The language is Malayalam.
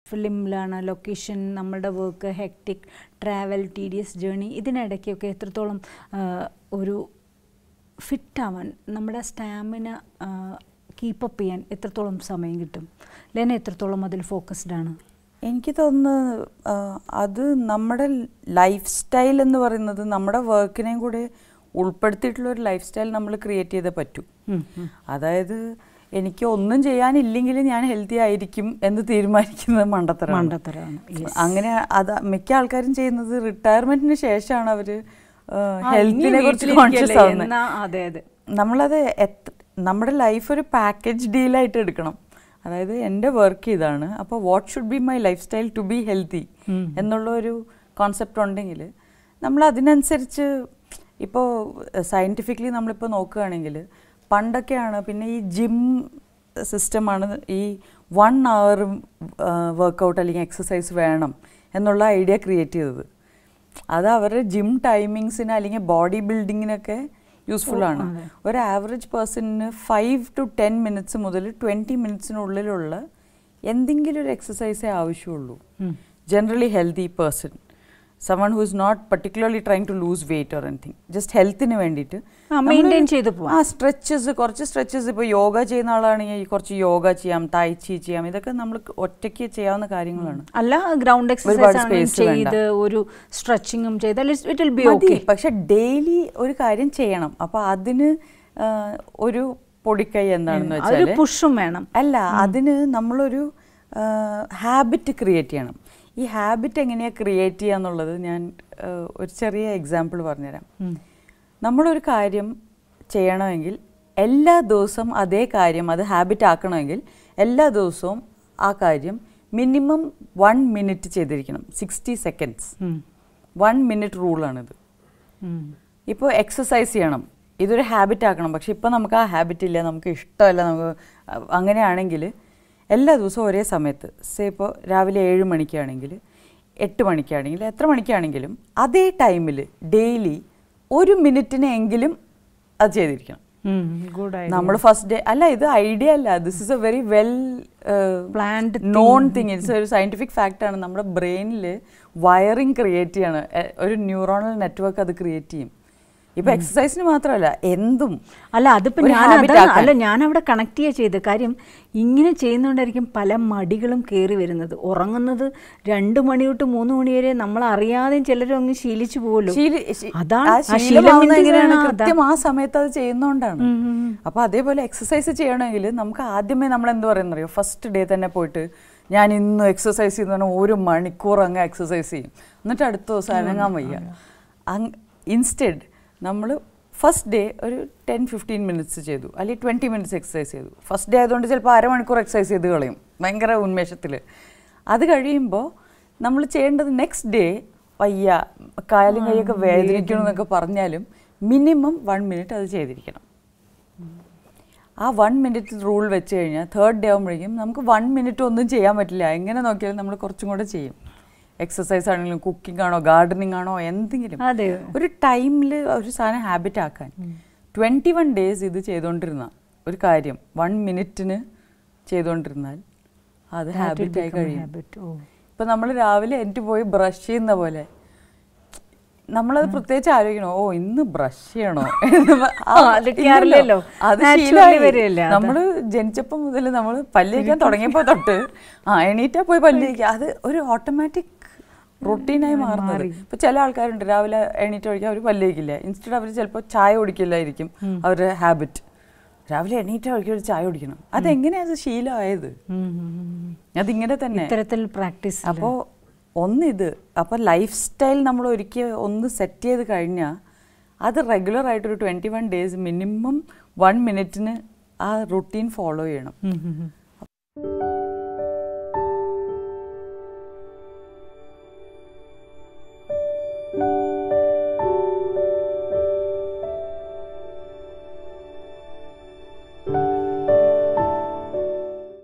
ഫിലിമിലാണ് ലൊക്കേഷൻ നമ്മളുടെ work hectic travel T D S journey ഇതിനിടയ്ക്കൊക്കെ എത്രത്തോളം ആ, ഒരു ഫിറ്റാവാൻ നമ്മുടെ സ്റ്റാമിന കീപ്പപ്പ് ചെയ്യാൻ എത്രത്തോളം സമയം കിട്ടും ലെന എത്രത്തോളം അതിൽ ഫോക്കസ്ഡ് ആണ് എനിക്ക് തോന്നുന്നു ആ, അത് നമ്മുടെ ലൈഫ് സ്റ്റൈൽ എന്ന് പറയുന്നത് നമ്മുടെ വർക്കിനെയും കൂടെ ഉൾപ്പെടുത്തിയിട്ടുള്ള ഒരു ലൈഫ് സ്റ്റൈൽ നമ്മൾ ക്രിയേറ്റ് ചെയ്തേ പറ്റൂ ഉം, ഉം. അതായത് എനിക്ക് ഒന്നും ചെയ്യാനില്ലെങ്കിൽ ഞാൻ ഹെൽത്തി ആയിരിക്കും എന്ന് തീരുമാനിക്കുന്നത് മണ്ടത്തരമാണ് മണ്ടത്തരമാണ്. Yes. അങ്ങനെ അത് മിക്ക ആൾക്കാരും ചെയ്യുന്നത് റിട്ടയർമെന്റിന് ശേഷമാണ് അവര് ആ, ഹെൽത്തിനെ ഇനി കുറിച്ച് വീട്ടിലിരിക്കല്ലേ കോൺഷ്യസ് ആവുന്നത് എന്നാ അതെ അതെ നമ്മളത് എത്ര നമ്മുടെ ലൈഫ് ഒരു പാക്കേജ് ഡീലായിട്ട് എടുക്കണം അതായത് എൻ്റെ വർക്ക് ഇതാണ് അപ്പോൾ what should be my lifestyle to be healthy ഉം. എന്നുള്ള ഒരു കോൺസെപ്റ്റ് ഉണ്ടെങ്കിൽ നമ്മൾ അതിനനുസരിച്ച് ഇപ്പോൾ സയൻറ്റിഫിക്കലി നമ്മളിപ്പോൾ നോക്കുകയാണെങ്കിൽ പണ്ടൊക്കെയാണ് പിന്നെ ഈ ജിം സിസ്റ്റമാണ് ഈ വൺ അവർ വർക്കൗട്ട് അല്ലെങ്കിൽ എക്സസൈസ് വേണം എന്നുള്ള ഐഡിയ ക്രിയേറ്റ് ചെയ്തത് അത് അവരുടെ ജിം ടൈമിങ്സിന് അല്ലെങ്കിൽ ബോഡി ബിൽഡിങ്ങിനൊക്കെ യൂസ്ഫുൾ ആണ് അതെ. ഒരു ആവറേജ് പേഴ്സണിന് ഫൈവ് ടു ടെൻ മിനിറ്റ്സ് മുതൽ ട്വൻറ്റി മിനിറ്റ്സിനുള്ളിലുള്ള എന്തെങ്കിലും ഒരു എക്സസൈസേ ആവശ്യമുള്ളൂ ഉം. Generally healthy person someone who is not particularly trying to lose weight or anything just ഹെൽത്തിന് വേണ്ടിയിട്ട് ആ, maintain ചെയ്ത് പോവാം. ആ സ്ട്രെച്ചസ് കുറച്ച് സ്ട്രെച്ചസ് ഇപ്പോൾ യോഗ ചെയ്യുന്ന ആളാണെങ്കിൽ കുറച്ച് യോഗ ചെയ്യാം തായ്ച്ചി ചെയ്യാം ഇതൊക്കെ നമ്മൾ ഒറ്റയ്ക്ക് ചെയ്യാവുന്ന കാര്യങ്ങളാണ് അല്ല ഗ്രൗണ്ട് ഒരുപാട് എക്സസൈസ് space വേണ്ട. ചെയ്ത് ഒരു സ്ട്രെച്ചിങ്ങും ചെയ്താൽ ഇറ്റ് വിൽ ബി മതി ഓക്കെ പക്ഷെ ഡെയിലി ഒരു കാര്യം ചെയ്യണം അപ്പൊ അതിന് ആ, ഒരു പൊടിക്കൈ എന്താണെന്ന് അതൊരു വെച്ചാൽ പുഷും വേണം അല്ല അതിന് നമ്മളൊരു ഹാബിറ്റ് ക്രിയേറ്റ് ചെയ്യണം ഈ ഹാബിറ്റ് എങ്ങനെയാ ക്രിയേറ്റ് ചെയ്യുക എന്നുള്ളത് ഞാൻ ആ, ഒരു ചെറിയ എക്സാമ്പിൾ പറഞ്ഞുതരാം ഉം. നമ്മളൊരു കാര്യം ചെയ്യണമെങ്കിൽ എല്ലാ ദിവസവും അതേ കാര്യം അത് ഹാബിറ്റ് ആക്കണമെങ്കിൽ എല്ലാ ദിവസവും ആ കാര്യം മിനിമം വൺ മിനിറ്റ് ചെയ്തിരിക്കണം സിക്സ്റ്റി സെക്കൻഡ്സ് ഉം. വൺ മിനിറ്റ് റൂളാണിത് ഉം. ഇപ്പോൾ എക്സസൈസ് ചെയ്യണം ഇതൊരു ഹാബിറ്റ് ആക്കണം പക്ഷെ ഇപ്പോൾ നമുക്ക് ആ ഹാബിറ്റ് ഇല്ല നമുക്ക് ഇഷ്ടമല്ല നമുക്ക് അ- അങ്ങനെയാണെങ്കിൽ എല്ലാ ദിവസവും ഒരേ സമയത്ത് സേ ഇപ്പോൾ രാവിലെ ഏഴ് മണിക്കാണെങ്കിൽ എട്ട് മണിക്കാണെങ്കിൽ എത്ര മണിക്കാണെങ്കിലും അതേ ടൈമിൽ ഡെയിലി ഒരു മിനിറ്റിനെങ്കിലും അത് ചെയ്തിരിക്കണം ഉം. Good idea. നമ്മൾ ഫസ്റ്റ് ഡേ അല്ല ഇത് ഐഡിയ അല്ല this is a very well Planned known thing it's ഒരു സയന്റിഫിക് ഫാക്റ്റ് ആണ് നമ്മുടെ ബ്രെയിനിൽ വയറിങ് ക്രിയേറ്റ് ചെയ്യാണ് എ- ഒരു ന്യൂറോണൽ നെറ്റ്വർക്ക് അത് ക്രിയേറ്റ് ചെയ്യും ഇപ്പൊ എക്സസൈസിന് മാത്രമല്ല എന്തും അല്ല അതിപ്പോ ഒരു ഞാൻ habit അതാണ് ആക്കാൻ. അല്ല ഞാൻ അവിടെ കണക്ട് ചെയ്യുക ചെയ്ത് കാര്യം ഇങ്ങനെ ചെയ്യുന്നതുകൊണ്ടായിരിക്കും പല മടികളും കയറി വരുന്നത് ഉറങ്ങുന്നത് രണ്ട് മണി തൊട്ട് മൂന്ന് മണി വരെ നമ്മൾ അറിയാതെയും ചിലരും അങ്ങ് ശീലിച്ചു പോകുമല്ലോ ശീലി- ശീ- അതാണ് ആ ആ ശീലം ശീലമാവുന്നത് എങ്ങനെയാണ് എന്തിനാണ്? അതാ. കൃത്യം ആ സമയത്ത് അത് ചെയ്യുന്നോണ്ടാണ് ഉം, ഉം, ഉം. അപ്പൊ അതേപോലെ എക്സസൈസ് ചെയ്യണമെങ്കിൽ നമുക്ക് ആദ്യമേ നമ്മൾ എന്ത് പറയുന്നറിയോ ഫസ്റ്റ് ഡേ തന്നെ പോയിട്ട് ഞാൻ ഇന്ന് എക്സസൈസ് ചെയ്യുന്ന പറഞ്ഞാൽ ഒരു മണിക്കൂർ അങ്ങ് എക്സസൈസ് ചെയ്യും എന്നിട്ട് അടുത്ത ദിവസം അനങ്ങാൻ വയ്യ ഇൻസ്റ്റെഡ് നമ്മൾ ഫസ്റ്റ് ഡേ ഒരു ടെൻ ഫിഫ്റ്റീൻ മിനിറ്റ്സ് ചെയ്തു അല്ലെങ്കിൽ ട്വൻറ്റി മിനിറ്റ്സ് എക്സസൈസ് ചെയ്തു ഫസ്റ്റ് ഡേ ആയതുകൊണ്ട് ചിലപ്പോൾ അരമണിക്കൂർ എക്സസൈസ് ചെയ്ത് കളയും ഭയങ്കര ഉന്മേഷത്തിൽ അത് കഴിയുമ്പോൾ നമ്മൾ ചെയ്യേണ്ടത് നെക്സ്റ്റ് ഡേ വയ്യ കാലും കൈയൊക്കെ വേദനിക്കണം എന്നൊക്കെ പറഞ്ഞാലും മിനിമം വൺ മിനിറ്റ് അത് ചെയ്തിരിക്കണം ആ വൺ മിനിറ്റ് റൂൾ വെച്ച് കഴിഞ്ഞാൽ തേർഡ് ഡേ ആകുമ്പോഴേക്കും നമുക്ക് വൺ മിനിറ്റ് ഒന്നും ചെയ്യാൻ പറ്റില്ല എങ്ങനെ നോക്കിയാലും നമ്മൾ കുറച്ചും കൂടെ ചെയ്യും എക്സസൈസ് ആണെങ്കിലും കുക്കിംഗ് ആണോ ഗാർഡനിങ് ആണോ എന്തെങ്കിലും അതെ ഒരു ടൈമിൽ ഒരു സാധനം ഹാബിറ്റ് ആക്കാൻ ട്വൻറ്റി വൺ ഡേയ്സ് ഇത് ചെയ്തുകൊണ്ടിരുന്ന ഒരു കാര്യം വൺ മിനിറ്റിന് ചെയ്തുകൊണ്ടിരുന്നാൽ അത് That will ഹാബിറ്റ് ആയി become a കഴിയും habit. ഓ. ഇപ്പൊ നമ്മൾ രാവിലെ എനിക്ക് പോയി ബ്രഷ് ചെയ്യുന്ന പോലെ നമ്മളത് പ്രത്യേകിച്ച് ആലോചിക്കണോ ഓ ഇന്ന് ബ്രഷ് ചെയ്യണോ എന്ന് പ- ആ, ആ, അതൊക്കെ അറിയില്ലല്ലോ. അത് Naturally ശീലമായി വരികയല്ലേ അത്. നമ്മള് ജനിച്ചപ്പോ മുതൽ നമ്മൾ പല്ല് തേക്കാൻ തുടങ്ങിയപ്പോ തൊട്ട് ആ എണീറ്റാ പോയി പല്ല് തേക്കുക അത് ഒരു ഓട്ടോമാറ്റിക് റൊട്ടീനായി മാറുന്നത് ഇപ്പൊ ചില ആൾക്കാരുണ്ട് രാവിലെ എണീറ്റ് കഴിക്കാൻ അവർ പല്ല് തേക്കില്ല ഇൻസ്റ്റഡ് അവർ ചിലപ്പോൾ ചായ കുടിക്കില്ലായിരിക്കും അവരുടെ ഹാബിറ്റ് രാവിലെ എണീറ്റ് കഴിക്കാൻ ഒരു ചായ കുടിക്കണം അതെങ്ങനെയാ അത് ശീലമായത് ഉം, ഉം, ഉം. അതിങ്ങനെ തന്നെ ഇത്തരത്തിൽ പ്രാക്ടീസ് അപ്പോൾ ഒന്നിത് അപ്പോൾ ലൈഫ് സ്റ്റൈൽ നമ്മൾ ഒരിക്കൽ ഒന്ന് സെറ്റ് ചെയ്ത് കഴിഞ്ഞാൽ അത് റെഗുലർ ആയിട്ടൊരു twenty one days minimum one മിനിറ്റിന് ആ റുട്ടീൻ ഫോളോ ചെയ്യണം